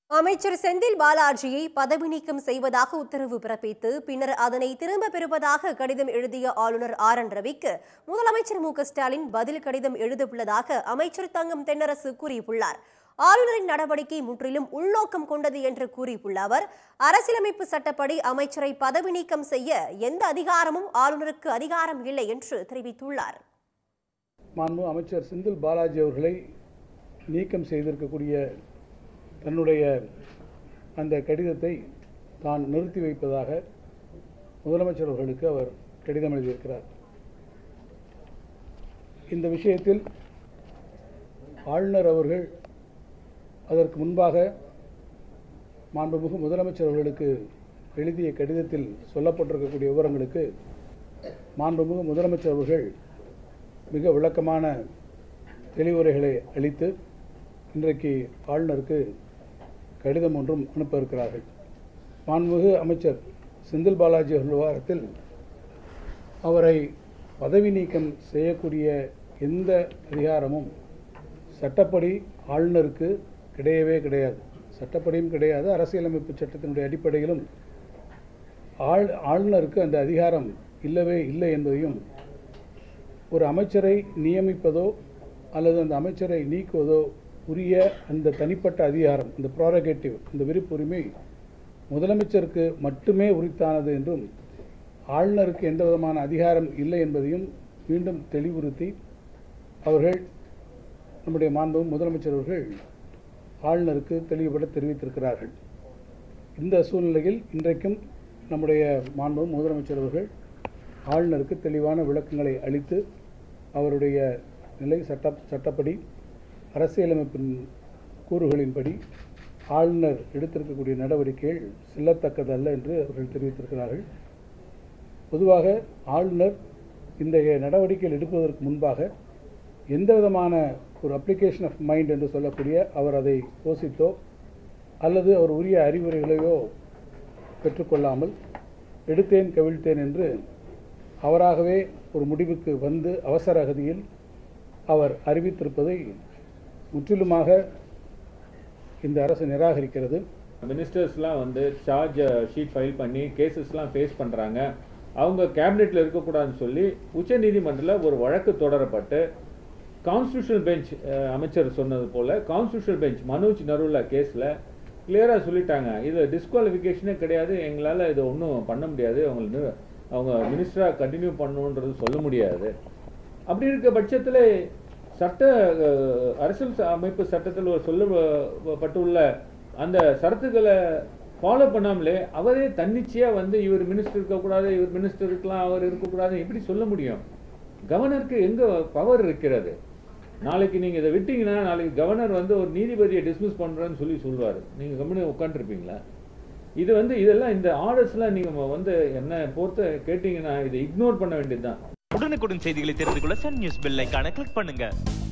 அமைச்சர் செந்தில் பாலாஜியை பதவி நீக்கம் செய்வதாக உத்தரவு பிறப்பித்து பின்னர் அதனை திரும்ப பெறுவதாக கடிதம் எழுதிய ஆளுநர் ஆர் என் ரவிக்கு முதலமைச்சர் மு க ஸ்டாலின் பதில் கடிதம் எழுதவுள்ளதாக அமைச்சர் தங்கம் தென்னரசு கூறியுள்ளார் ஆளுநரின் நடவடிக்கை முற்றிலும் உள்நோக்கம் கொண்டது என்று கூறியுள்ள அவர் அரசியலமைப்பு சட்டப்படி அமைச்சரை பதவி நீக்கம் செய்ய எந்த அதிகாரமும் ஆளுநருக்கு அதிகாரம் இல்லை என்று தெரிவித்துள்ளார் மாண்பு அமைச்சர் செந்தில் பாலாஜி அவர்களை நீக்கம் செய்திருக்கக்கூடிய தன்னுடைய அந்த கடிதத்தை தான் நிறுத்தி வைப்பதாக முதலமைச்சர் அவர்களுக்கு அவர் கடிதம் எழுதியிருக்கிறார் இந்த விஷயத்தில் ஆளுநர் அவர்கள் அதற்கு முன்பாக மாண்புமிகு முதலமைச்சர் அவர்களுக்கு எழுதிய கடிதத்தில் சொல்லப்பட்டிருக்கக்கூடிய விவரங்களுக்கு மாண்புமிகு முதலமைச்சர் அவர்கள் மிக விளக்கமான தெளிவுரைகளை அளித்து இன்றைக்கு ஆளுநருக்கு கடிதம் ஒன்றும் அனுப்ப இருக்கிறார்கள் மாண்புமிகு அமைச்சர் செந்தில் பாலாஜி அவர்கள் விவகாரத்தில் அவரை பதவி நீக்கம் செய்யக்கூடிய எந்த அதிகாரமும் சட்டப்படி ஆளுநருக்கு கிடையவே கிடையாது சட்டப்படியும் கிடையாது அரசியலமைப்பு சட்டத்தினுடைய அடிப்படையிலும் ஆள் ஆளுநருக்கு அந்த அதிகாரம் இல்லவே இல்லை என்பதையும் ஒரு அமைச்சரை நியமிப்பதோ அல்லது அந்த அமைச்சரை நீக்குவதோ உரிய அந்த தனிப்பட்ட அதிகாரம் இந்த ப்ராரகேட்டிவ் இந்த விருப்புரிமை முதலமைச்சருக்கு மட்டுமே உரித்தானது என்றும் ஆளுநருக்கு எந்த விதமான அதிகாரம் இல்லை என்பதையும் மீண்டும் தெளிவுறுத்தி அவர்கள் நம்முடைய மாண்பு முதலமைச்சர் அவர்கள் ஆளுநருக்கு தெளிவுபட தெரிவித்திருக்கிறார்கள் இந்த சூழ்நிலையில் இன்றைக்கும் நம்முடைய மாண்பு முதலமைச்சர் அவர்கள் ஆளுநருக்கு தெளிவான விளக்கங்களை அளித்து அவருடைய நிலை சட்ட சட்டப்படி அரசியலமைப்பின் கூறுகளின்படி ஆளுநர் எடுத்திருக்கக்கூடிய நடவடிக்கைகள் செல்லத்தக்கதல்ல என்று அவர்கள் தெரிவித்திருக்கிறார்கள் பொதுவாக ஆளுநர் இந்த நடவடிக்கைகள் எடுப்பதற்கு முன்பாக எந்த விதமான ஒரு அப்ளிகேஷன் ஆஃப் மைண்ட் என்று சொல்லக்கூடிய அவர் அதை யோசித்தோ அல்லது அவர் உரிய அறிவுரைகளையோ பெற்றுக்கொள்ளாமல் எடுத்தேன் கவிழ்த்தேன் என்று அவராகவே ஒரு முடிவுக்கு வந்து அவசர கதியில் அவர் அறிவித்திருப்பதை முற்றிலுமாக இந்த அரசு நிராகரிக்கிறது மினிஸ்டர்ஸ்லாம் வந்து சார்ஜ் ஷீட் ஃபைல் பண்ணி கேசஸ்லாம் ஃபேஸ் பண்ணுறாங்க அவங்க கேபினெட்டில் இருக்கக்கூடாதுன்னு சொல்லி உச்சநீதிமன்றத்தில் ஒரு வழக்கு தொடரப்பட்டு கான்ஸ்டியூஷனல் பெஞ்ச் அமைச்சர் சொன்னது போல் கான்ஸ்டியூஷனல் பெஞ்ச் மனோஜ் நருல்லா கேஸில் கிளியராக சொல்லிட்டாங்க இது டிஸ்குவாலிஃபிகேஷனே கிடையாது எங்களால் இதை ஒன்றும் பண்ண முடியாது அவங்களுக்கு அவங்க மினிஸ்டராக கண்டினியூ பண்ணணுன்றது சொல்ல முடியாது அப்படி இருக்க பட்சத்தில் சட்ட அஹ், அரசியல் ச- அமைப்பு சட்டத்தில் ஒரு சொல்லப்பட்டுள்ள அந்த சரத்துக்களை ஃபாலோ பண்ணாமலே அவரே தன்னிச்சையாக வந்து இவர் மினிஸ்டர் இருக்கக்கூடாது இவர் மினிஸ்டர் இருக்கலாம் அவர் இருக்கக்கூடாது எப்படி சொல்ல முடியும் கவர்னருக்கு எங்கே பவர் இருக்கிறது நாளைக்கு நீங்கள் இதை விட்டீங்கன்னா நாளைக்கு கவர்னர் வந்து ஒரு நீதிபதியை டிஸ்மிஸ் பண்ணுறேன்னு சொல்லி சொல்லுவார் நீங்கள் கம்முனு உட்காந்துருப்பீங்களா இது வந்து இதெல்லாம் இந்த ஆர்டர்ஸ்லாம் நீங்கள் வந்து என்ன பொறுத்த கேட்டிங்கன்னா இதை இக்னோர் பண்ண வேண்டியது தான் உடனுக்குடன் செய்திகளை தெரிந்து கொள்ள சன் நியூஸ் பெல் ஐகானை கிளிக் பண்ணுங்க